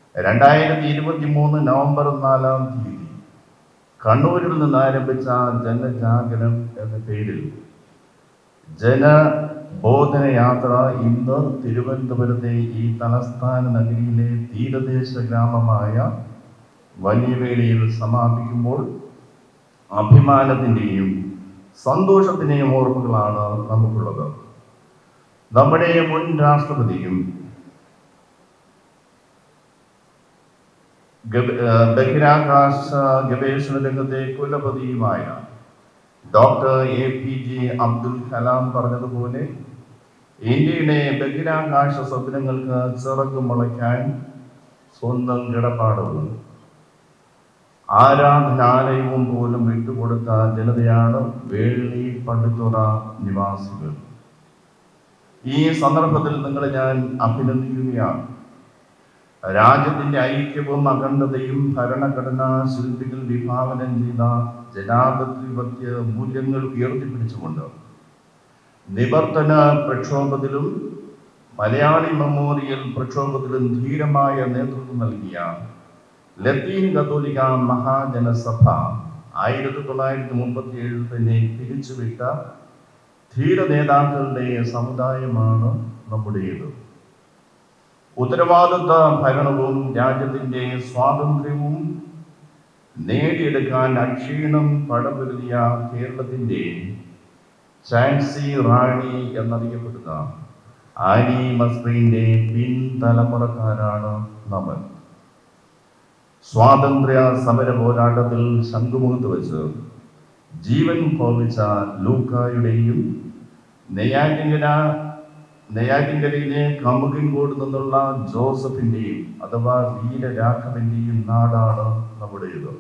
രണ്ടായിരത്തി ഇരുപത്തി മൂന്ന് നവംബർ നാലാം തീയതി കണ്ണൂരിൽ നിന്ന് ആരംഭിച്ച ജനജാഗരം എന്ന പേരിൽ ജനബോധന യാത്ര ഇന്ന് തിരുവനന്തപുരത്തെ ഈ തലസ്ഥാന നഗരിയിലെ തീരദേശ ഗ്രാമമായ വലിയവേളിയിൽ സമാപിക്കുമ്പോൾ അഭിമാനത്തിൻ്റെയും സന്തോഷത്തിൻ്റെയും ഓർമ്മകളാണ് നമുക്കുള്ളത് നമ്മുടെ മുൻ രാഷ്ട്രപതിയും ഗവ- ആ, ബഹിരാകാശ ഗവേഷണ രംഗത്തെ കുലപതിയുമായ doctor A P J Abdul Kalam പറഞ്ഞതുപോലെ ഇന്ത്യയുടെ ബഹിരാകാശ സ്വപ്നങ്ങൾക്ക് ചിറകു മുളയ്ക്കാൻ സ്വന്തം കിടപ്പാടവും ആരാധനാലയവും പോലും വിട്ടുകൊടുത്ത ജനതയാണ് വേളി പള്ളിത്തുറ നിവാസികൾ ഈ സന്ദർഭത്തിൽ നിങ്ങളെ ഞാൻ അഭിനന്ദിക്കുകയാണ് രാജ്യത്തിന്റെ ഐക്യവും അഖണ്ഡതയും ഭരണഘടനാ ശില്പികൾ വിഭാവനം ചെയ്ത ജനാധിപത്യ മൂല്യങ്ങൾ ഉയർത്തിപ്പിടിച്ചുകൊണ്ട് നിവർത്തന പ്രക്ഷോഭത്തിലും മലയാളി മെമ്മോറിയൽ പ്രക്ഷോഭത്തിലും ധീരമായ നേതൃത്വം നൽകിയ ലത്തീൻ കത്തോലിക്ക മഹാജനസഭ ആയിരത്തി തൊള്ളായിരത്തി മുപ്പത്തി ഏഴിൽ തന്നെ പിരിച്ചുവിട്ട ധീര നേതാക്കളുടെ സമുദായമാണ് നമ്മുടേത് ഉത്തരവാദിത്വ ഭരണവും രാജ്യത്തിന്റെ സ്വാതന്ത്ര്യവും നേടിയെടുക്കാൻ അക്ഷീണം പടപൊരുതിയ കേരളത്തിന്റെ ചാൻസി റാണി എന്നറിയപ്പെടുന്ന ആനി മസ്രീന്റെ പിൻതലമുറക്കാരാണ് നമ്മൾ സ്വാതന്ത്ര്യ സമര പോരാട്ടത്തിൽ ശംഖുമുഖത്ത് വെച്ച് ജീവൻ ഭോവിച്ച ലൂക്കായുടെയും നെയ്യാറ്റിങ്കര നെയ്യാറ്റിങ്കരയിലെ കമുകിൻകോട് നിന്നുള്ള ജോസഫിന്റെയും അഥവാ വീരരാഘവന്റെയും നാടാണ് നമ്മുടേത്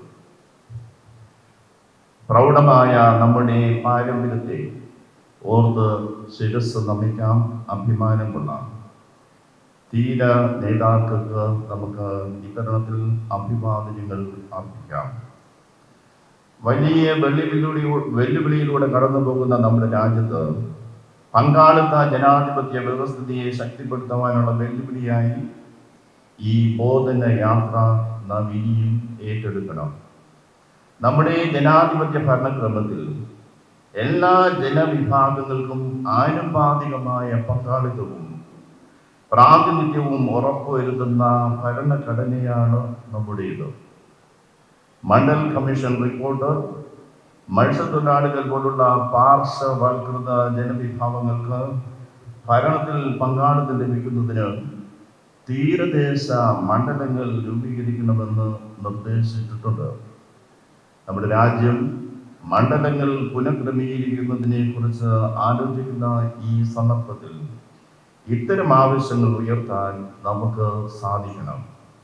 പ്രൗഢമായ നമ്മുടെ പാരമ്പര്യത്തെ ഓർത്ത് ശിരസ് നമിക്കാം അഭിമാനം കൊള്ളാം തീര നേതാക്കൾക്ക് നമുക്ക് ഇത്തരണത്തിൽ അഭിവാദനങ്ങൾ അർപ്പിക്കാം വലിയ വെല്ലുവിളിയുടെ വെല്ലുവിളിയിലൂടെ കടന്നു പോകുന്ന നമ്മുടെ രാജ്യത്ത് പങ്കാളിത്ത ജനാധിപത്യ വ്യവസ്ഥിതിയെ ശക്തിപ്പെടുത്തുവാനുള്ള വെല്ലുവിളിയായി ഈ ബോധന യാത്ര നാം ഇനിയും ഏറ്റെടുക്കണം നമ്മുടെ ജനാധിപത്യ ഭരണക്രമത്തിൽ എല്ലാ ജനവിഭാഗങ്ങൾക്കും ആനുപാതികമായ പങ്കാളിത്തവും പ്രാതിനിധ്യവും ഉറപ്പുവരുത്തുന്ന ഭരണഘടനയാണ് നമ്മുടേത് മണ്ഡൽ കമ്മീഷൻ റിപ്പോർട്ട് മത്സ്യത്തൊഴിലാളികൾ പോലുള്ള പാർശ്വവൽകൃത ജനവിഭാഗങ്ങൾക്ക് ഭരണത്തിൽ പങ്കാളിത്തം ലഭിക്കുന്നതിന് തീരദേശ മണ്ഡലങ്ങൾ രൂപീകരിക്കണമെന്ന് നിർദ്ദേശിച്ചിട്ടുണ്ട് നമ്മുടെ രാജ്യം മണ്ഡലങ്ങൾ പുനഃക്രമീകരിക്കുന്നതിനെ കുറിച്ച് ആലോചിക്കുന്ന ഈ സന്ദർഭത്തിൽ ഇത്തരം ആവശ്യങ്ങൾ ഉയർത്താൻ നമുക്ക് സാധിക്കണം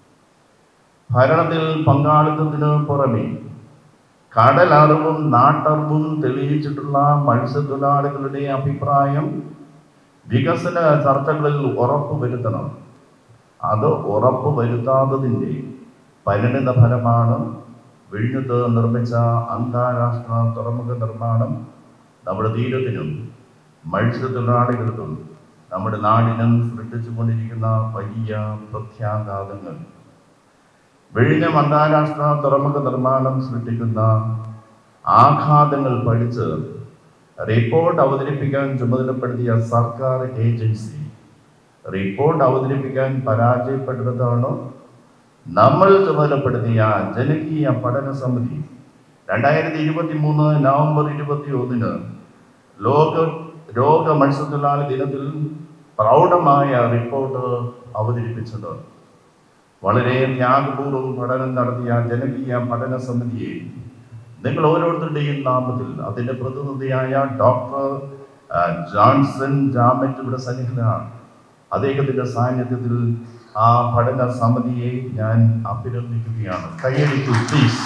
ഭരണത്തിൽ പങ്കാളിത്തത്തിന് പുറമെ കടലറിവും നാട്ടറിവും തെളിയിച്ചിട്ടുള്ള മത്സ്യത്തൊഴിലാളികളുടെ അഭിപ്രായം വികസന ചർച്ചകളിൽ ഉറപ്പുവരുത്തണം അത് ഉറപ്പുവരുത്താത്തതിൻ്റെ പരിണിത ഫലമാണ് വിഴിഞ്ഞത്ത് നിർമ്മിച്ച അന്താരാഷ്ട്ര തുറമുഖ നിർമ്മാണം നമ്മുടെ തീരത്തിനും മത്സ്യത്തൊഴിലാളികൾക്കും നമ്മുടെ നാടിനും സൃഷ്ടിച്ചുകൊണ്ടിരിക്കുന്ന വലിയ പ്രത്യാഘാതങ്ങൾ വിഴിഞ്ഞം അന്താരാഷ്ട്ര തുറമുഖ നിർമ്മാണം സൃഷ്ടിക്കുന്ന ആഘാതങ്ങൾ പഠിച്ച് റിപ്പോർട്ട് അവതരിപ്പിക്കാൻ ചുമതലപ്പെടുത്തിയ സർക്കാർ ഏജൻസി റിപ്പോർട്ട് അവതരിപ്പിക്കാൻ പരാജയപ്പെട്ടതാണ് നമ്മൾ ചുമതലപ്പെടുത്തിയ ജനകീയ പഠന സമിതി രണ്ടായിരത്തി ഇരുപത്തി മൂന്ന് നവംബർ ഇരുപത്തി ഒന്നിന് ലോക രോഗ മത്സ്യത്തൊഴിലാളി ദിനത്തിൽ പ്രൗഢമായ റിപ്പോർട്ട് അവതരിപ്പിച്ചത് വളരെ ത്യാഗപൂർവ്വം പഠനം നടത്തിയ ജനകീയ പഠന സമിതിയെ നിങ്ങൾ ഓരോരുത്തരുടെയും നാമത്തിൽ അതിന്റെ പ്രതിനിധിയായ ഡോക്ടർ ആ, ജോൺസൺ ജാമറ്റ് ഇവിടെ സന്നിഹിതനാണ് അദ്ദേഹത്തിന്റെ സാന്നിധ്യത്തിൽ ആ പഠന സമിതിയെ ഞാൻ അഭിനന്ദിക്കുകയാണ് കൈയടിക്കൂ പ്ലീസ്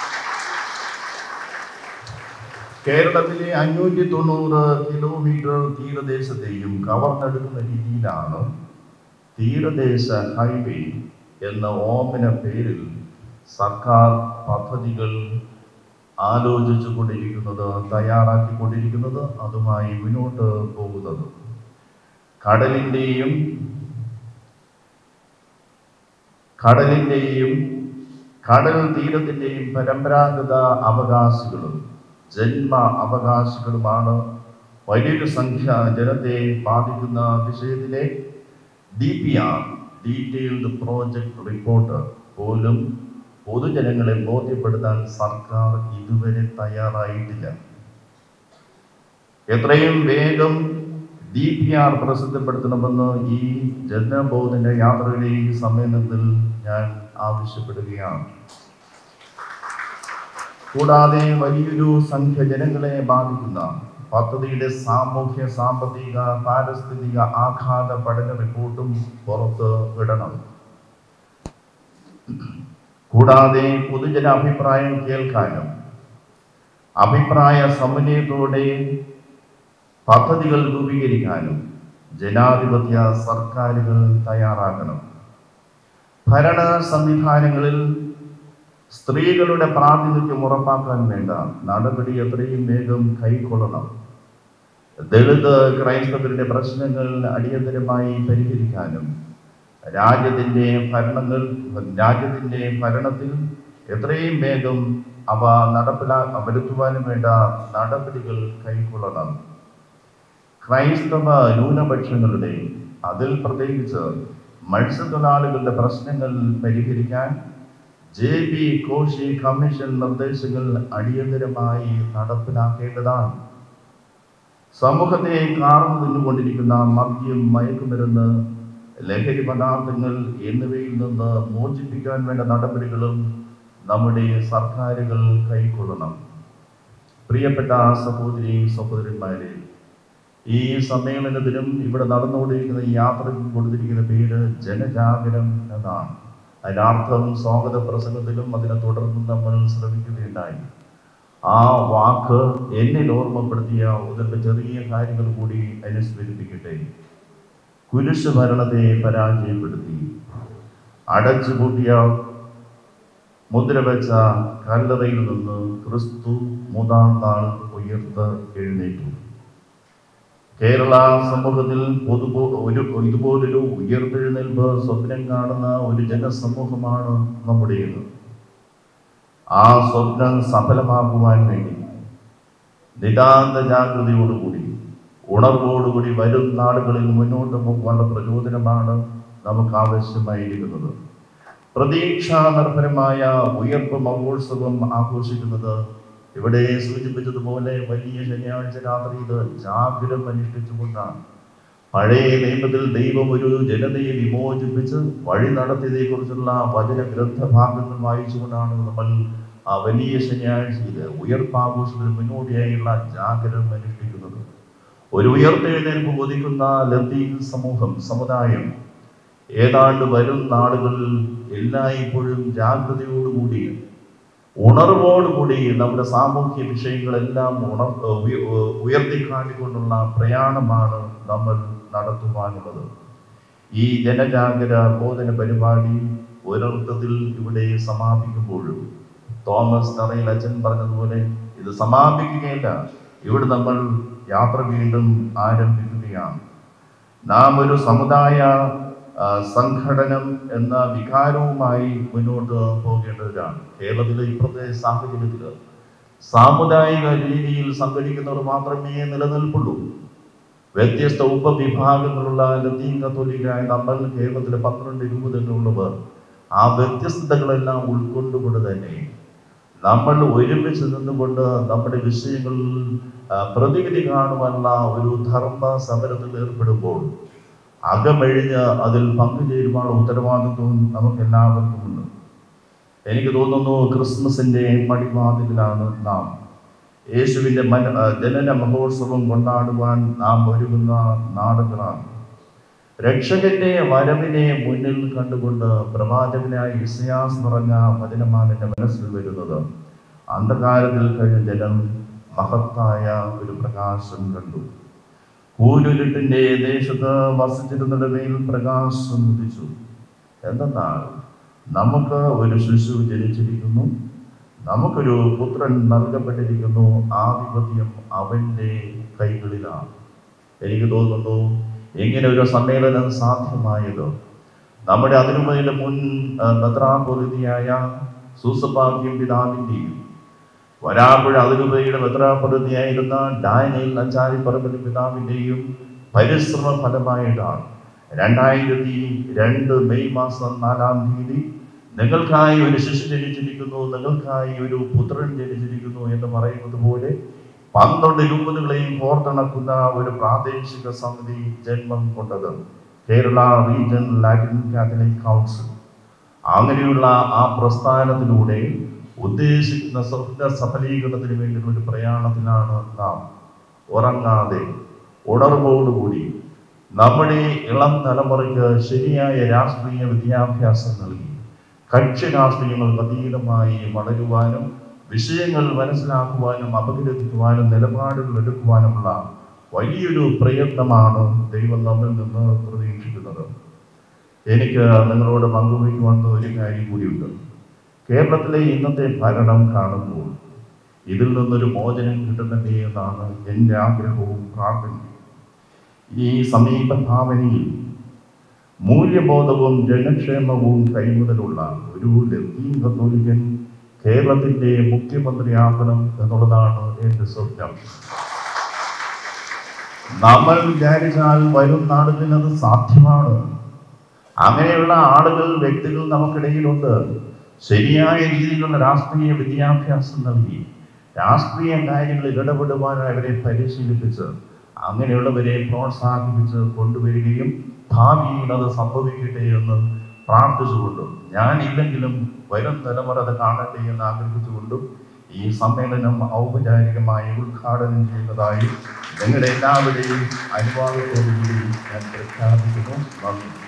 കേരളത്തിലെ അഞ്ഞൂറ്റി തൊണ്ണൂറ് കിലോമീറ്റർ തീരദേശത്തെയും കവർന്നെടുക്കുന്ന രീതിയിലാണ് തീരദേശ ഹൈവേ എന്ന ഓമന പേരിൽ സർക്കാർ പദ്ധതികൾ ആലോചിച്ചു കൊണ്ടിരിക്കുന്നത് തയ്യാറാക്കിക്കൊണ്ടിരിക്കുന്നത് അതുമായി മുന്നോട്ട് പോകുന്നത് കടലിൻ്റെയും കടലിൻ്റെയും കടൽ തീരത്തിൻ്റെയും പരമ്പരാഗത അവകാശികളും ജന്മ അവകാശികളുമാണ് വലിയൊരു സംഖ്യ ജനത്തെ ബാധിക്കുന്ന വിഷയത്തിലെ D P R detailed project report പോലും പൊതുജനങ്ങളെ ബോധ്യപ്പെടുത്താൻ സർക്കാർ ഇതുവരെ തയ്യാറായിട്ടില്ല എത്രയും വേഗം ഡി പി ആർ പ്രസിദ്ധപ്പെടുത്തണമെന്ന് ഈ ജനബോധന യാത്രയുടെ ഈ സമ്മേളനത്തിൽ ഞാൻ ആവശ്യപ്പെടുകയാണ് കൂടാതെ വലിയൊരു സംഖ്യ ജനങ്ങളെ ബാധിക്കുന്ന പദ്ധതിയുടെ സാമൂഹ്യ സാമ്പത്തിക പാരിസ്ഥിതിക ആഘാത പഠന റിപ്പോർട്ടും പുറത്ത് വിടണം കൂടാതെ പൊതുജന അഭിപ്രായം കേൾക്കാനും അഭിപ്രായ സമന്വയത്തോടെ പദ്ധതികൾ രൂപീകരിക്കാനും ജനാധിപത്യ സർക്കാരുകൾ തയ്യാറാക്കണം ഭരണ സംവിധാനങ്ങളിൽ സ്ത്രീകളുടെ പ്രാതിനിധ്യം ഉറപ്പാക്കാൻ വേണ്ട നടപടി എത്രയും വേഗം കൈക്കൊള്ളണം ദളിത് ക്രൈസ്തവരുടെ പ്രശ്നങ്ങൾ അടിയന്തരമായി പരിഹരിക്കാനും രാജ്യത്തിൻ്റെ ഭരണങ്ങൾ രാജ്യത്തിൻ്റെ ഭരണത്തിൽ എത്രയും വേഗം അവ നടപ്പിലാ വരുത്തുവാനും വേണ്ട നടപടികൾ കൈക്കൊള്ളണം ക്രൈസ്തവ ന്യൂനപക്ഷങ്ങളുടെ അതിൽ പ്രത്യേകിച്ച് മത്സ്യത്തൊഴിലാളികളുടെ പ്രശ്നങ്ങൾ പരിഹരിക്കാൻ ജെ ബി കോശി കമ്മീഷൻ നിർദ്ദേശങ്ങൾ അടിയന്തരമായി നടപ്പിലാക്കേണ്ടതാണ് സമൂഹത്തെ കാർന്നു നിന്നുകൊണ്ടിരിക്കുന്ന മദ്യം മയക്കുമരുന്ന് ലഹരി പദാർത്ഥങ്ങൾ എന്നിവയിൽ നിന്ന് മോചിപ്പിക്കാൻ വേണ്ട നടപടികളും നമ്മുടെ സർക്കാരുകൾ കൈക്കൊള്ളണം പ്രിയപ്പെട്ട സഹോദരി സഹോദരന്മാരെ ഈ സമ്മേളനത്തിനും ഇവിടെ നടന്നുകൊണ്ടിരിക്കുന്ന ഈ യാത്രയ്ക്കും കൊടുത്തിരിക്കുന്ന പേര് ജനജാഗരം എന്നാണ് അതിനർത്ഥം സ്വാഗത പ്രസംഗത്തിലും അതിനെ തുടർന്ന് നമ്മൾ ശ്രമിക്കുകയുണ്ടായി ആ വാക്ക് എന്നിൽ ഓർമ്മപ്പെടുത്തിയ ഒന്ന് ചെറിയ കാര്യങ്ങൾ കൂടി അനുസ്മരിപ്പിക്കട്ടെ കുരിശ് ഭരണത്തെ പരാജയപ്പെടുത്തി അടച്ചുപൂട്ടിയ മുദ്ര വെച്ച കല്ലറയിൽ നിന്ന് ക്രിസ്തു മൂന്നാം നാൾ ഉയർത്ത് എഴുന്നേറ്റു കേരള സമൂഹത്തിൽ പൊതു ഒരു ഇതുപോലൊരു ഉയർത്തെഴുന്നേൽപ്പ് സ്വപ്നം കാണുന്ന ഒരു ജനസമൂഹമാണ് നമ്മുടേത് ആ സ്വപ്നം സഫലമാക്കുവാൻ വേണ്ടി നിതാന്ത ജാഗ്രതയോടുകൂടി ഉണർവോടുകൂടി വരും നാളുകളിൽ മുന്നോട്ട് പോകാനുള്ള പ്രചോദനമാണ് നമുക്ക് ആവശ്യമായിരിക്കുന്നത് പ്രതീക്ഷാ നിർഭരമായ ഉയർപ്പ് മഹോത്സവം ആഘോഷിക്കുന്നത് ഇവിടെ സൂചിപ്പിച്ചതുപോലെ വലിയ ശനിയാഴ്ച രാത്രി ഇത് ജാഗ്രത അനുഷ്ഠിച്ചുകൊണ്ടാണ് പഴയ നിയമത്തിൽ ദൈവം ഒരു ജനതയെ വിമോചിപ്പിച്ച് വഴി നടത്തിയതേ കുറിച്ചുള്ള വചന ഗ്രന്ഥഭാഗങ്ങൾ വായിച്ചുകൊണ്ടാണ് നമ്മൾ ആ വലിയ ശനിയാഴ്ചയിൽ ഉയർപ്പാഘോഷത്തിന് മുന്നോടിയായുള്ള ജാഗ്രത അനുഷ്ഠിക്കുന്നത് ഒരു ഉയർത്തെഴുന്നേൽപ്പ് ഒതുക്കുന്ന ലത്തീൻ സമൂഹം സമുദായം ഏതാണ്ട് വരും നാടുകളിൽ എല്ലായ്പ്പോഴും ജാഗ്രതയോടുകൂടി ഉണർവോടുകൂടി നമ്മുടെ സാമൂഹ്യ വിഷയങ്ങളെല്ലാം ഉണർ ഉയ- ഉയർത്തിക്കാട്ടിക്കൊണ്ടുള്ള പ്രയാണമാണ് നമ്മൾ നടത്തുവാനുള്ളത് ഈ ജനജാഗര ബോധന പരിപാടി ഒരർത്ഥത്തിൽ ഇവിടെ സമാപിക്കുമ്പോഴും തോമസ് തറയിൽ അച്ഛൻ പറഞ്ഞതുപോലെ ഇത് സമാപിക്കുകയില്ല ഇവിടെ നമ്മൾ യാത്ര വീണ്ടും ആരംഭിക്കുകയാണ് നാം ഒരു സമുദായ ആ, സംഘടനം എന്ന വികാരവുമായി മുന്നോട്ട് പോകേണ്ടവരാണ് കേരളത്തിലെ ഇപ്പോഴത്തെ സാഹചര്യത്തിൽ സാമുദായിക രീതിയിൽ സംഘടിക്കുന്നവർ മാത്രമേ നിലനിൽപ്പുള്ളൂ വ്യത്യസ്ത ഉപവിഭാഗങ്ങളുള്ള ലത്തീൻ കത്തോലിക്കായ നമ്മൾ കേരളത്തിലെ പന്ത്രണ്ട് രൂപതകളുള്ളവർ ആ വ്യത്യസ്തതകളെല്ലാം ഉൾക്കൊണ്ടുകൊണ്ട് തന്നെ നമ്മൾ ഒരുമിച്ച് നിന്നുകൊണ്ട് നമ്മുടെ വിഷയങ്ങളിൽ ആ, പ്രതിവിധി കാണുവാനുള്ള ഒരു ധർമ്മ സമരത്തിൽ ഏർപ്പെടുമ്പോൾ അകമഴിഞ്ഞ് അതിൽ പങ്കുചേരുവാനുള്ള ഉത്തരവാദിത്വവും നമുക്ക് എല്ലാവർക്കും ഉണ്ട് എനിക്ക് തോന്നുന്നു ക്രിസ്മസിന്റെ പടിവാതിലാണ് നാം യേശുവിന്റെ മന ആ, ജനന മഹോത്സവം കൊണ്ടാടുവാൻ നാം ഒരുങ്ങുന്ന നാടുകളാണ് രക്ഷകന്റെ വരവിനെ മുന്നിൽ കണ്ടുകൊണ്ട് പ്രവാചകനായ ഇസയാസ് നിറഞ്ഞ വചനമാണ് എൻ്റെ മനസ്സിൽ വരുന്നത് അന്ധകാരത്തിൽ കഴിഞ്ഞ ജനം മഹത്തായ ഒരു പ്രകാശം കണ്ടു കൂരുരുട്ടിന്റെ ദേശത്ത് വസിച്ചിരുന്നിടവയിൽ പ്രകാശം ഉദിച്ചു എന്തെന്നാൽ നമുക്ക് ഒരു ശിശു ജനിച്ചിരിക്കുന്നു നമുക്കൊരു പുത്രൻ നൽകപ്പെട്ടിരിക്കുന്നു ആധിപത്യം അവന്റെ കൈകളിലാണ് എനിക്ക് തോന്നുന്നു ഇങ്ങനെ ഒരു സമ്മേളനം സാധ്യമായത് നമ്മുടെ അതിരുമയുടെ മുൻ മെത്രാപൊരുതിയായ സൂസപാക്യം പിതാവിൻ്റെയും വരാപ്പുഴ അതിരുമയുടെ മെത്രാപൊരുതിയായിരുന്ന ഡാനിയൽ അഞ്ചാരിപ്പറമ്പിൽ പിതാവിൻ്റെയും പരിശ്രമ ഫലമായിട്ടാണ് രണ്ടായിരത്തി രണ്ട് മെയ് മാസം നാലാം തീയതി നിങ്ങൾക്കായി ഒരു ശിശു ജനിച്ചിരിക്കുന്നു നിങ്ങൾക്കായി ഒരു പുത്രൻ ജനിച്ചിരിക്കുന്നു എന്ന് പറയുന്നത് പോലെ പന്ത്രണ്ട് രൂപതകളെയും കോർത്തിണക്കുന്ന ഒരു പ്രാദേശിക സമിതി ജന്മം കൊണ്ടത് Kerala region Latin Catholic council അങ്ങനെയുള്ള ആ പ്രസ്ഥാനത്തിലൂടെ ഉദ്ദേശിക്കുന്ന സ്വപ്ന സഫലീകരണത്തിന് വേണ്ടിയുള്ള ഒരു പ്രയാണത്തിലാണ് നാം ഉറങ്ങാതെ ഉണർവോടുകൂടി നമ്മുടെ ഇളം തലമുറയ്ക്ക് ശരിയായ രാഷ്ട്രീയ വിദ്യാഭ്യാസം നൽകി കക്ഷി രാഷ്ട്രീയങ്ങൾക്ക് അതീതമായി വളരുവാനും വിഷയങ്ങൾ മനസ്സിലാക്കുവാനും അപഗ്രഥിക്കുവാനും നിലപാടുകൾ എടുക്കുവാനുമുള്ള വലിയൊരു പ്രയത്നമാണ് ദൈവം നമ്മിൽ നിന്ന് പ്രതീക്ഷിക്കുന്നത് എനിക്ക് നിങ്ങളോട് പങ്കുവയ്ക്കുവാൻ ഒരു കാര്യം കൂടിയുണ്ട് കേരളത്തിലെ ഇന്നത്തെ ഭരണം കാണുമ്പോൾ ഇതിൽ നിന്നൊരു മോചനം കിട്ടുന്നതേ എന്നാണ് എൻ്റെ ആഗ്രഹവും പ്രാർത്ഥനയും ഈ സമീപ ഭാവനയിൽ മൂല്യബോധവും ജനക്ഷേമവും കൈമുതലുള്ള ഒരു ലത്തീൻ കത്തോലിക്കൻ കേരളത്തിന്റെ മുഖ്യമന്ത്രിയാകണം എന്നുള്ളതാണ് എൻ്റെ സ്വപ്നം നമ്മൾ വിചാരിച്ചാൽ വരും നാടുകളിൽ അത് സാധ്യമാണ് അങ്ങനെയുള്ള ആളുകൾ വ്യക്തികൾ നമുക്കിടയിലുണ്ട് ശരിയായ രീതിയിലുള്ള രാഷ്ട്രീയ വിദ്യാഭ്യാസം നൽകി രാഷ്ട്രീയ കാര്യങ്ങളിൽ ഇടപെടുവാനായി അവരെ പരിശീലിപ്പിച്ച് അങ്ങനെയുള്ളവരെ പ്രോത്സാഹിപ്പിച്ച് കൊണ്ടുവരികയും ഭാവിയിൽ അത് സംഭവിക്കട്ടെ എന്ന് പ്രാർത്ഥിച്ചുകൊണ്ടും ഞാൻ ഇല്ലെങ്കിലും വരും തലമുറ അത് കാണട്ടെ എന്ന് ആഗ്രഹിച്ചുകൊണ്ടും ഈ സമ്മേളനം ഔപചാരികമായി ഉദ്ഘാടനം ചെയ്യുന്നതായി നിങ്ങളുടെ എല്ലാവരുടെയും അനുവാദത്തോടുകൂടി ഞാൻ പ്രഖ്യാപിക്കുന്നു നന്ദി